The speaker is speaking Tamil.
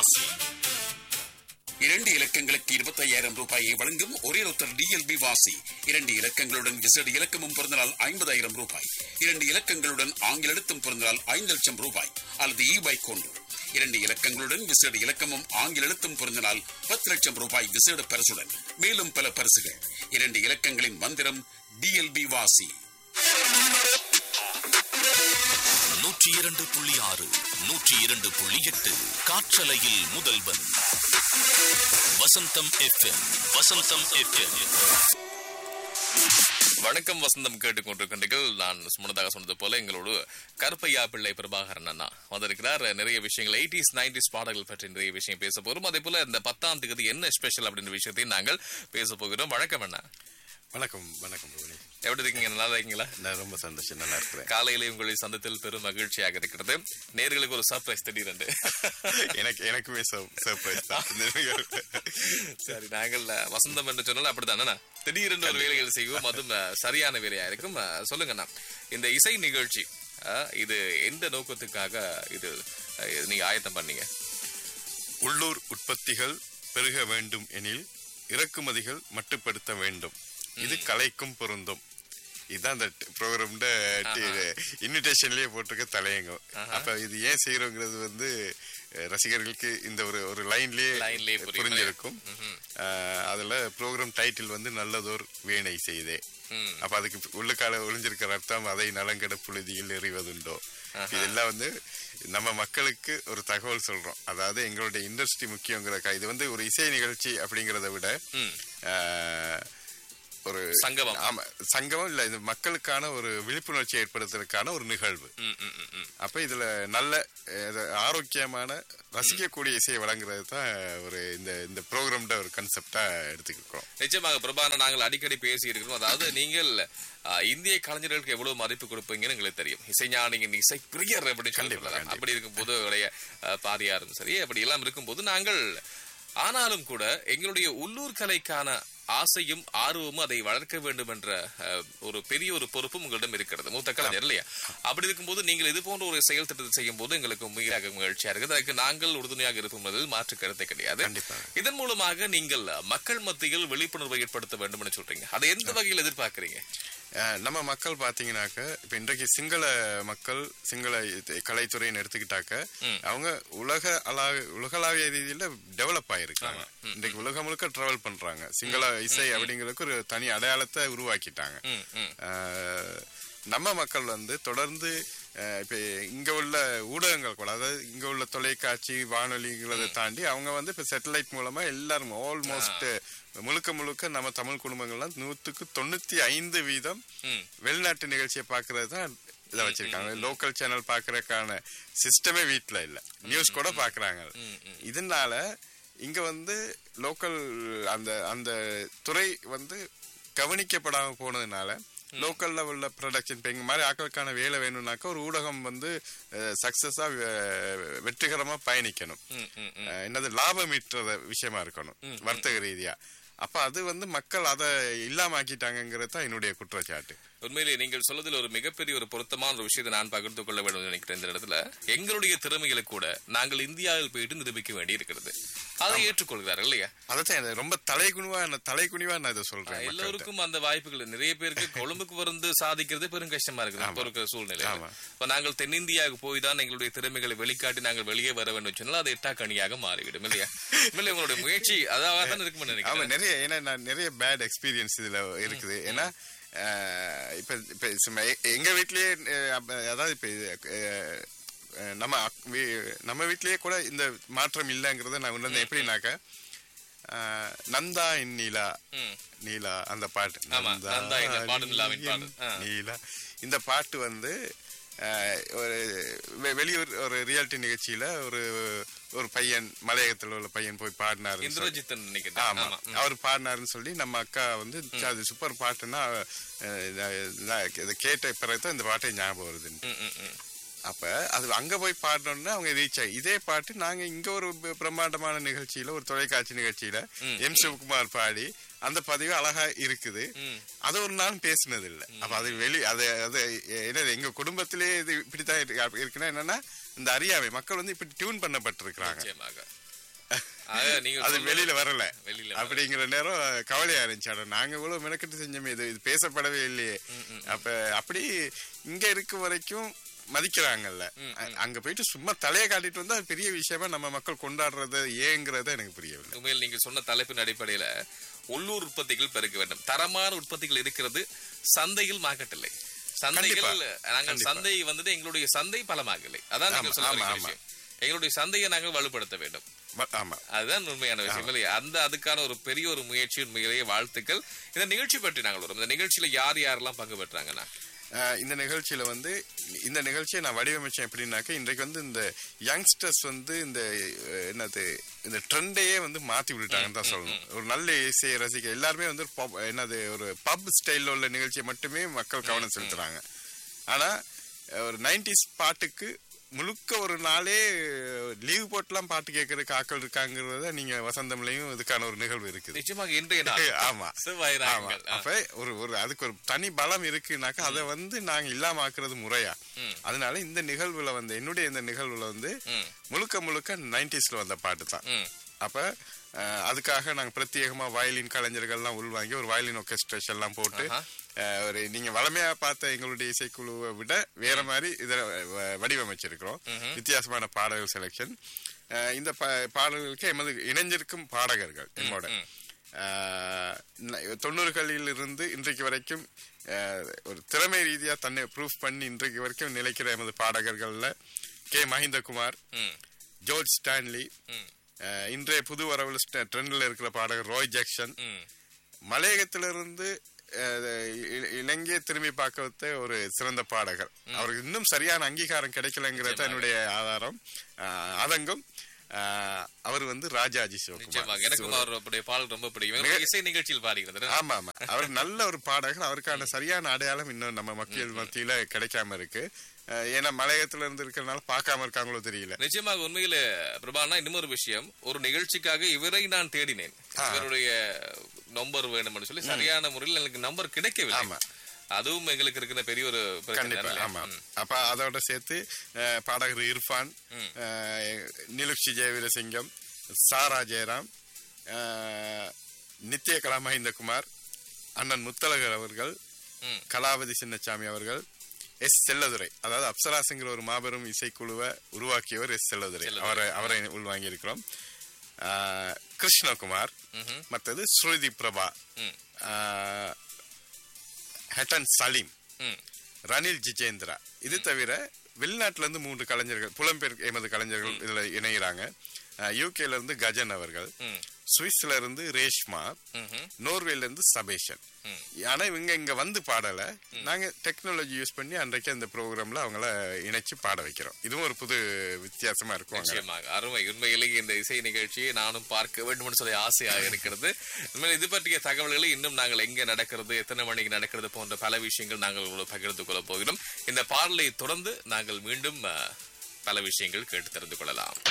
வாசி இரண்டு இலக்கங்களுக்கு இருபத்தையாயிரம் ரூபாயை வழங்கும் ஒரே ஒருத்தர் டிஎல்பி வாசி இரண்டு இலக்கங்களுடன் விசேட இலக்கமும் பிறந்தனால் ஐம்பதாயிரம் ரூபாய் இரண்டு இலக்கங்களுடன் ஆங்கில எழுத்தும் பிறந்தனால் ஐந்து லட்சம் ரூபாய் அல்லது இ பைக் கொண்டு இரண்டு இலக்கங்களுடன் விசேட இலக்கமும் ஆங்கில எழுத்தும் பிறந்தனால் பத்து லட்சம் ரூபாய் விசேட பரிசுடன் மேலும் பல பரிசுகள் இரண்டு இலக்கங்களின் மந்திரம் டிஎல்பி வாசி நூற்றி இரண்டு புள்ளி ஆறு நூற்றி இரண்டு புள்ளி எட்டு காற்றலையில் முதல்வன் வசந்தம் எஃப்எம் வசந்தம் எஃப்எம் வணக்கம் வசந்தம் கேட்டுக்கொண்டிருக்கின்றீர்கள் நான் முன்னதாக சொன்னது போல எங்களோடு கருப்பையா பிள்ளை பிரபாகரன் அண்ணா வந்திருக்கிறார் நிறைய விஷயங்கள் எயிட்டிஸ் நைன்டிஸ் பாடல்கள் பற்றி நிறைய விஷயம் பேச போகிறோம் அதே போல இந்த பத்தாம் தேதி என்ன ஸ்பெஷல் அப்படின்ற விஷயத்தையும் நாங்கள் பேச போகிறோம் வணக்கம் அண்ணா வணக்கம் வணக்கம் பவனி எப்படி இருக்கீங்க நல்லா இருக்கீங்களா நான் ரொம்ப சந்தோஷம் நல்லா இருக்கிறேன் காலையிலே உங்களை சந்தத்தில் பெரும் மகிழ்ச்சியாக இருக்கிறது நேர்களுக்கு ஒரு சர்ப்ரைஸ் திடீரென்று எனக்கு எனக்குமே சர்ப்ரைஸ் தான் இந்த நிகழ்வு. சரி நாங்கள் அஹ், வசந்தம் என்று சொன்னால் அப்படித்தானே திடீரென்று ஒரு வேலைகள் செய்வோம் அதுவும் அஹ், சரியான வேலையா இருக்கும் அஹ், சொல்லுங்கண்ணா இந்த இசை நிகழ்ச்சி அஹ், இது எந்த நோக்கத்துக்காக இது அஹ், இது நீங்க ஆயத்தம் பண்ணீங்க உள்ளூர் உற்பத்திகள் பெருக வேண்டும் எனில் இறக்குமதிகள் மட்டுப்படுத்த வேண்டும் இது கலைக்கும் பொருந்தும் இதுதான் அந்த ப்ரோக்ராம்ட இன்விடேஷன்லயே போட்டிருக்க தலையங்கம் அப்ப இது ஏன் செய்யறோங்கிறது வந்து அஹ், ரசிகர்களுக்கு இந்த ஒரு ஒரு லைன்லயே லைன்லயே புரியும். புரிஞ்சிருக்கும் அஹ், அதுல ப்ரோக்ராம் டைட்டில் வந்து நல்லதோர் வீணை செய்தே ம். அப்ப அதுக்கு உள்ளுக்கால ஒளிஞ்சிருக்கிற அர்த்தம் அதை நலங்கட புழுதியில் எறிவதுண்டோ இதெல்லாம் வந்து நம்ம மக்களுக்கு ஒரு தகவல் சொல்றோம் அதாவது எங்களுடைய இண்டஸ்ட்ரி முக்கியங்கிற இது வந்து ஒரு இசை நிகழ்ச்சி அப்படிங்கறத விட ம். ஆஹ், ஒரு சங்கமம். ஆமா சங்கமம் இல்ல இது மக்களுக்கான ஒரு விழிப்புணர்ச்சி ஏற்படுத்துறதுக்கான ஒரு நிகழ்வு ம், ம், ம், ம். அப்ப இதுல நல்ல அஹ், இது ஆரோக்கியமான ரசிக்கக்கூடிய இசையை வழங்குறது தான் ஒரு இந்த இந்த ப்ரோக்ராம்ட ஒரு கன்செப்டா எடுத்துக்கிறோம் நிச்சயமாக பிரபான நாங்கள் அடிக்கடி பேசி இருக்கிறோம் அதாவது நீங்கள் அஹ், இந்திய கலைஞர்களுக்கு எவ்வளவு மதிப்பு கொடுப்பீங்கன்னு எங்களுக்கு தெரியும் இசைஞானியின் இசை பிரியர் அப்படின்னு சொல்லி கண்டிப்பா, சொல்லலாம். கண்டிப்பா. அப்படி இருக்கும்போது உடைய அஹ், பாரியாரும் சரி அப்படி எல்லாம் இருக்கும்போது நாங்கள் ஆனாலும் கூட எங்களுடைய உள்ளூர் கலைக்கான ஆசையும் ஆர்வமும் அதை வளர்க்க வேண்டும் என்ற அஹ், ஒரு பெரிய ஒரு பொறுப்பும் உங்களிடம் இருக்கிறது மூத்த கலைஞர் இல்லையா அப்படி இருக்கும்போது நீங்கள் இது போன்ற ஒரு செயல் திட்டத்தை செய்யும் போது எங்களுக்கு மிக மகிழ்ச்சியா இருக்குது அதுக்கு நாங்கள் உறுதுணையாக இருக்கும் என்பதில் மாற்று கருத்தை கிடையாது கண்டிப்பா. இதன் மூலமாக நீங்கள் மக்கள் மத்தியில் விழிப்புணர்வை ஏற்படுத்த வேண்டும் சொல்றீங்க அதை எந்த வகையில் எதிர்பார்க்கறீங்க அஹ், நம்ம மக்கள் பாத்தீங்கன்னாக்க இப்ப இன்றைக்கு சிங்கள மக்கள் சிங்கள இது- கலைத்துறைன்னு எடுத்துக்கிட்டாக்க அவங்க உலக அளாவி உலகளாவிய ரீதியில டெவலப் ஆயிருக்காங்க இன்றைக்கு உலகம் முழுக்க டிராவல் பண்றாங்க சிங்கள இசை அப்படிங்கிறதுக்கு ஒரு தனி அடையாளத்தை உருவாக்கிட்டாங்க ம், ம். அஹ், நம்ம மக்கள் வந்து தொடர்ந்து அஹ், இப்ப இங்க உள்ள ஊடகங்கள் கூட அதாவது இங்க உள்ள தொலைக்காட்சி வானொலிங்கிறத தாண்டி அவங்க வந்து இப்ப சேட்டலைட் மூலமா எல்லாரும் ஆல்மோஸ்ட் முழுக்க முழுக்க நம்ம தமிழ் குடும்பங்கள்லாம் நூத்துக்கு தொண்ணூத்தி ஐந்து வீதம் ம். வெளிநாட்டு நிகழ்ச்சியை பாக்குறது தான் இதை வச்சிருக்காங்க லோக்கல் சேனல் பாக்குறதுக்கான சிஸ்டமே வீட்ல இல்ல நியூஸ் கூட பாக்குறாங்க இதனால இங்க வந்து லோக்கல் அந்த அந்த துறை வந்து கவனிக்கப்படாம போனதுனால லோக்கல் லெவல்ல ப்ரொடக்ஷன் இப்போ எங்க மாதிரி ஆட்களுக்கான வேலை வேணும்னாக்கா ஒரு ஊடகம் வந்து சக்சஸா வெற்றிகரமா பயணிக்கணும் ம், ம், ம். அஹ், என்னது லாபம் ஈட்டுற விஷயமா இருக்கணும் வர்த்தக ரீதியா அப்ப அது வந்து மக்கள் அதை இல்லாம ஆக்கிட்டாங்கிறது தான் என்னுடைய குற்றச்சாட்டு உண்மையிலேயே நீங்கள் சொல்வதில் ஒரு மிகப்பெரிய ஒரு பொருத்தமான ஒரு விஷயத்தை நான் பகிர்ந்து கொள்ள வேண்டும் என்று நினைக்கிறேன் இந்த இடத்துல எங்களுடைய திறமைகளை கூட நாங்கள் இந்தியாவில் போயிட்டு நிரூபிக்க வேண்டி இருக்கிறது அதை ஏற்றுக்கொள்கிறார்கள் இல்லையா அதான் இது ரொம்ப தலைகுனிவா நான் தலைகுனிவா நான் இதை சொல்றேன் மக்கள்கிட்ட. எல்லோருக்கும் அந்த வாய்ப்புகள் நிறைய பேருக்கு கொழும்புக்கு வந்து சாதிக்கிறது பெரும் கஷ்டமா இருக்குது இப்ப இருக்கிற சூழ்நிலை ஆமா. இப்ப நாங்கள் தென்னிந்தியாவுக்கு போய் தான் எங்களுடைய திறமைகளை வெளிக்காட்டி நாங்கள் வெளியே வர வேண்டும் சொன்னால் அது எட்டா கனியாக மாறிவிடும் இல்லையா உண்மையிலே உங்களுடைய முயற்சி அதாக தான் இருக்கும்னு ஆமா நினைக்கிறேன் நிறைய ஏன்னா நான் நிறைய பேட் எக்ஸ்பீரியன்ஸ் இதுல இருக்குது ஏன்னா அஹ், இப்ப இப்ப சும்மா எ- எங்க வீட்லயே அஹ், அப்ப அதாவது இப்ப இது, அஹ், அஹ், நம்ம அக்- வீ- நம்ம வீட்லயே கூட இந்த மாற்றம் இல்லைங்கிறத நான் உணர்ந்தேன் எப்படின்னாக்க அஹ், நந்தா இன் நீலா ம். நீலா அந்த பாட்டு ஆமா, நந்தா இந்த பாடு நிலாவின் பாடு. ஆ. நீலா இந்த பாட்டு வந்து அஹ், ஒரு வெ- வெளியூர் ஒரு ரியாலிட்டி நிகழ்ச்சியில ஒரு ஒரு பையன் மலையகத்துல உள்ள பையன் போய் பாடினாரு இந்திரஜித்தன் நினைக்கிறேன் ஆமா ஆமா ம். அவர் பாடினாருன்னு சொல்லி நம்ம அக்கா வந்து "ச்சே, அது சூப்பர் பாட்டுன்னா அஹ், நான் நான் இதை கேட்ட பிறகுதான் இந்த பாட்டை ஞாபகம் வருதுன்னு ம், ம், ம். அப்ப அது அங்க போய் பாடணும்னா அவங்க ரீச் ஆகி இதே பாட்டு நாங்க இங்க ஒரு பி- பிரம்மாண்டமான நிகழ்ச்சியில ஒரு தொலைக்காட்சி நிகழ்ச்சியில எம் சிவகுமார் பாடி அந்த பதிவு அழகா இருக்குது ம். அது ஒரு நாள் பேசினது இல்ல அப்ப அது வெளி அது அது என்னது எங்க குடும்பத்திலே இது இப்படித்தான் இருக்கு- இருக்குன்னா என்னன்னா இந்த அறியாமை மக்கள் வந்து இப்படி டியூன் பண்ணப்பட்டிருக்கிறாங்க நிச்சயமாக ஆக நீங்க அது சொல்றது- வெளியில வரல வெளியில வரல. அப்படிங்கிற நேரம் கவலையா இருந்துச்சு ஆனா நாங்க இவ்வளவு மெனக்கெட்டு செஞ்சோமே இது இது பேசப்படவே இல்லையே அப்ப அப்படி இங்க இருக்க வரைக்கும் மதிக்கிறாங்கல்ல அ- அங்க போயிட்டு சும்மா தலையை காட்டிட்டு வந்தா அது பெரிய விஷயமா நம்ம மக்கள் கொண்டாடுறது ஏங்கிறத எனக்கு புரியவில்லை உண்மையில் நீங்க சொன்ன தலைப்பின் அடிப்படையில உள்ளூர் உற்பத்திகள் பெருக்க வேண்டும் தரமான உற்பத்திகள் இருக்கிறது சந்தையில் மார்க்கெட் இல்லை சந்தைகள் கண்டிப்பா. நாங்கள் கண்டிப்பா. சந்தை வந்துட்டு எங்களுடைய சந்தை பலமாகலை அதான் நீங்க ஆமா, சொல்ல ஆமா, வேண்டிய ஆமா. விஷயம் எங்களுடைய சந்தையை நாங்கள் வலுப்படுத்த வேண்டும் ம- ஆமா அதுதான் உண்மையான விஷயம் இல்லையா அந்த அதுக்கான ஒரு பெரிய ஒரு முயற்சி உண்மையிலேயே வாழ்த்துக்கள் இந்த நிகழ்ச்சி பற்றி நாங்கள் வரும் இந்த நிகழ்ச்சியில யார் யாரெல்லாம் பங்கு பெற்றாங்கன்னா அஹ் இந்த நிகழ்ச்சியில வந்து இந்த நிகழ்ச்சியை நான் வடிவமைச்சேன் எப்படின்னாக்க இன்றைக்கு வந்து இந்த யங்ஸ்டர்ஸ் வந்து இந்த அஹ், என்னது இந்த ட்ரெண்டையே வந்து மாத்தி விட்டுட்டாங்கன்னு தான் சொல்லணும் ஒரு நல்ல இசையை ரசிக்க எல்லாருமே வந்து pop- என்னது ஒரு பப் ஸ்டைல்ல உள்ள நிகழ்ச்சியை மட்டுமே மக்கள் கவனம் செலுத்துறாங்க ஆனா அஹ், ஒரு நைன்டிஸ் பாட்டுக்கு முழுக்க ஒரு நாளே லீவ் போட்டுலாம் பாட்டு கேட்கறதுக்கு ஆக்கள் இருக்காங்கிறத நீங்க வசந்தம்லயும் இதுக்கான ஒரு நிகழ்வு இருக்குது நிச்சயமாக இன்றைய நாள் ஆமா செவ்வாய் ஆமா ராகங்கள். ஆ. அப்ப ஒரு ஒரு அதுக்கு ஒரு தனி பலம் இருக்குனாக்கா அதை வந்து நாங்க இல்லாம ஆக்குறது முறையா ம். அதனால இந்த நிகழ்வுல வந்து என்னுடைய இந்த நிகழ்வுல வந்து ம். முழுக்க முழுக்க நைன்டிஸ்ல வந்த பாட்டு தான் ம். அப்ப அஹ், அதுக்காக நாங்க பிரத்யேகமா வயலின் கலைஞர்கள்லாம் உள்வாங்கி ஒரு வயலின் ஒர்கெஸ்ட்ரேஷன் எல்லாம் போட்டு ஆஹா. அஹ், ஒரு நீங்க வளமையா பார்த்த எங்களுடைய இசைக்குழுவை விட வேற மாதிரி இத வ- வடிவமைச்சிருக்கிறோம் வித்தியாசமான பாடல்கள் செலெக்ஷன் இந்த பா- பாடல்களுக்கு எமது இணைஞ்சிருக்கும் பாடகர்கள் என்னோட ஆஹ் ந- தொண்ணூறுகளில் இருந்து இன்றைக்கு வரைக்கும் ஆஹ், ஒரு திறமை ரீதியா தன்னை ப்ரூஃப் பண்ணி இன்றைக்கு வரைக்கும் நிலைக்கிற எமது பாடகர்கள்ல கே மஹிந்தகுமார் ம். ஜோர்ஜ் ஸ்டான்லி ம். ஆஹ், இன்றைய புது வரவுல ட்ரெண்ட்ல இருக்கிற பாடகர் ராய் ஜாக்சன் ம். மலையகத்திலிருந்து அஹ், இ- இலங்கையை திரும்பி பார்க்க வைத்த ஒரு சிறந்த பாடகர் அவருக்கு இன்னும் சரியான அங்கீகாரம் கிடைக்கலங்கிறது என்னுடைய ஆதாரம் ஆஹ், ஆதங்கம் ஆஹ், அவர் வந்து ராஜாஜி நிச்சயமாக சிவகுமார் எனக்கும் அவருடைய பாடல் ரொம்ப பிடிக்கும் என்னுடைய இசை நிகழ்ச்சியில் பாடுகிறது ஆமா ஆமா அவர் நல்ல ஒரு பாடகர் அவருக்கான சரியான அடையாளம் இன்னும் நம்ம மக்கள் மத்தியில கிடைக்காம இருக்கு அஹ் ஏன்னா மலையகத்துல இருந்து இருக்கிறனால பார்க்காம இருக்காங்களோ தெரியல நிச்சயமாக உண்மையில பிரபானா இன்னொரு விஷயம் ஒரு நிகழ்ச்சிக்காக இவரை நான் தேடினேன் இவருடைய நம்பர் வேணும்னு சொல்லி சரியான முறையில் எனக்கு நம்பர் கிடைக்கவில்லை ஆமா. அதுவும் எங்களுக்கு இருக்கிற பெரிய ஒரு பிரச்சனை கண்டிப்பா இல்லையா? ஆமா ம். அப்ப அதோட சேர்த்து அஹ், பாடகர் இர்ஃபான் அஹ், நிலுக்ஷி ஜெயவீரசிங்கம் சாரா ஜெயராம் அஹ், நித்ய கலா மஹிந்தகுமார் அண்ணன் முத்தழகர் அவர்கள் ம். கலாவதி சின்னசாமி அவர்கள் எஸ் செல்லதுரை அதாவது அப்சராசுங்கிற ஒரு மாபெரும் இசைக்குழுவை உருவாக்கியவர் எஸ் செல்லதுரை அவரை அவரை உள்வாங்கி இருக்கிறோம் ஆஹ், கிருஷ்ணகுமார் ம்ஹும். மற்றது ஸ்ருதி பிரபா ம். ஆஹ், ஹெட்டன் சலீம் ம். ரணில் ஜிஜேந்திரா இது தவிர வெளிநாட்டுல இருந்து மூன்று கலைஞர்கள் புலம்பெயர் எமது கலைஞர்கள் இதுல இணைகிறாங்க யூகேல இருந்து கஜன் அவர்கள் ம். சுவிஸ்ல இருந்து ரேஷ்மா ம்ஹும். நோர்வேல இருந்து சபேஷன் ம். ஆனா இவங்க இங்க வந்து பாடல நாங்க டெக்னாலஜி யூஸ் பண்ணி அன்றைக்கு அந்த ப்ரோக்ராம்ல அவங்கள இணைச்சு பாட வைக்கிறோம் இதுவும் ஒரு புது வித்தியாசமா இருக்கும் அங்க. நிச்சயமாக அருமை உண்மையிலேயே இந்த இசை நிகழ்ச்சியை நானும் பார்க்க வேண்டும் என்று சொல்லி ஆசையாக இருக்கிறது உண்மையில் இது பற்றிய தகவல்களை இன்னும் நாங்கள் எங்க நடக்கிறது எத்தனை மணிக்கு நடக்கிறது போன்ற பல விஷயங்கள் நாங்கள் உங்களோடு பகிர்ந்து கொள்ள போகிறோம் இந்த பாடலை தொடர்ந்து நாங்கள் மீண்டும் அஹ், பல விஷயங்கள் கேட்டு தெரிந்து கொள்ளலாம்